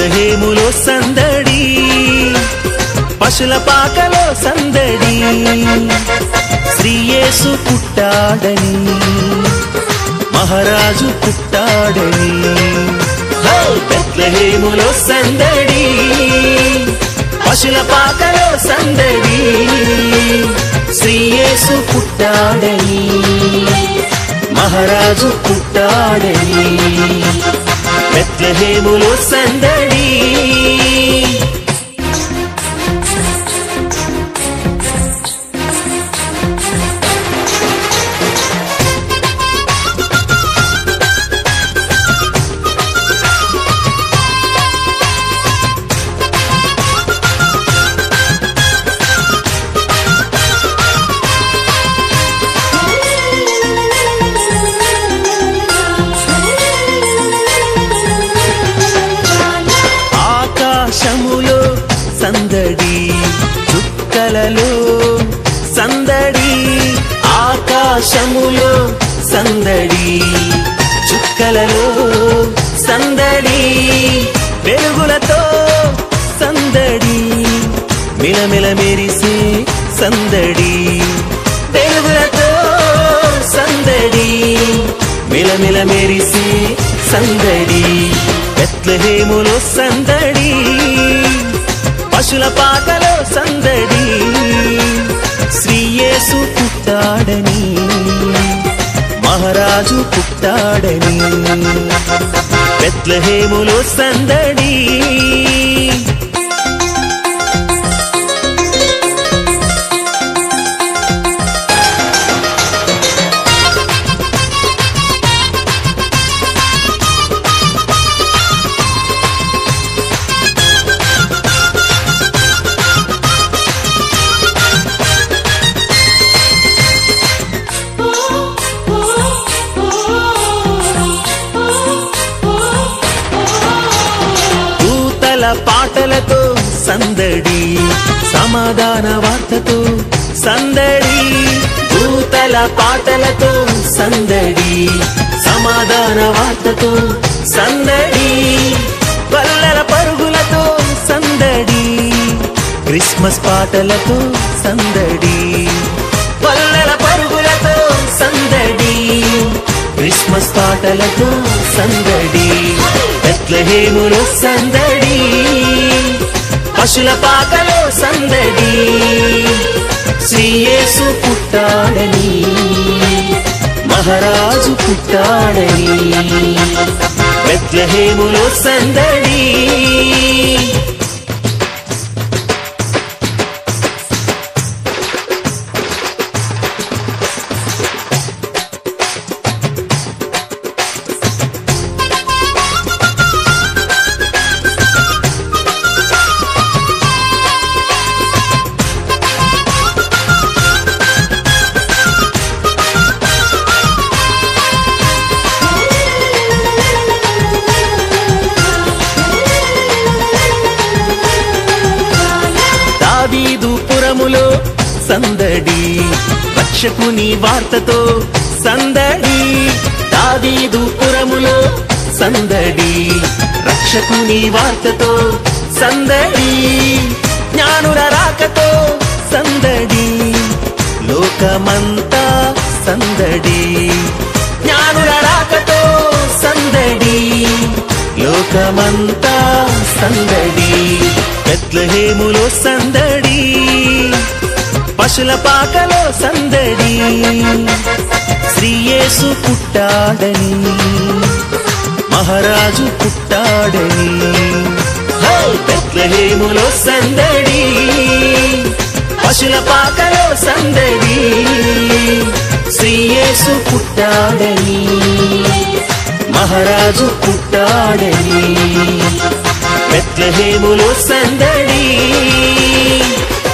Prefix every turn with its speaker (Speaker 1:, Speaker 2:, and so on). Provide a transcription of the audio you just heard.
Speaker 1: బెత్లహేములో సందడి పశుల పాకలో సందడి శ్రీయేసు పుట్టాడని మహారాజు పుట్టాడని హో! బెత్లహేములో సందడి పశుల పాకలో సందడి శ్రీయేసు పుట్టాడని మహారాజు పుట్టాడని బెత్లహేములో సందడి ఆకాశములో సందడి చుక్కలలో సందడి ఆకాశములో సందడి చుక్కలలో సందడి వెలుగులతో సందడి మిలమిల మెరిసే సందడి వెలుగులతో సందడి మిలమిల మెరిసే సందడి బెత్లహేములో సందడి పశుల పాకలో సందడి శ్రీయేసు పుట్టాడని మహారాజు పుట్టాడని బెత్లహేములో సందడి దూతల పాటలతో సందడి సమాధాన వార్తతో సందడి దూతల పాటలతో సందడి సమాధాన వార్తతో సందడి పల్లెల పరుగులతో సందడి క్రిస్మస్ పాటలతో సందడి పల్లెల పరుగులతో సందడి క్రిస్మస్ పాటలతో సందడి బెత్లహేములో సందడి పశుల పాకలో సందడి శ్రీయేసు పుట్టాడని మహారాజు పుట్టాడని బెత్లహేములో సందడి దావీదు పురములో సందడి రక్షకుని వార్తతో సందడి దావీదు పురములో సందడి రక్షకుని వార్తతో సందడి జ్ఞానుల రాకతో సందడి లోకమంతా సందడి జ్ఞానుల రాకతో సందడి లోకమంతా సందడి బెత్లహేములో సందడి పశుల పాకలో సందడి శ్రీయేసు పుట్టాడని మహారాజు పుట్టాడని హో! బెత్లహేములో సందడి పశుల పాకలో సందడి శ్రీయేసు పుట్టాడని మహారాజు పుట్టాడని బెత్లహేములో సందడి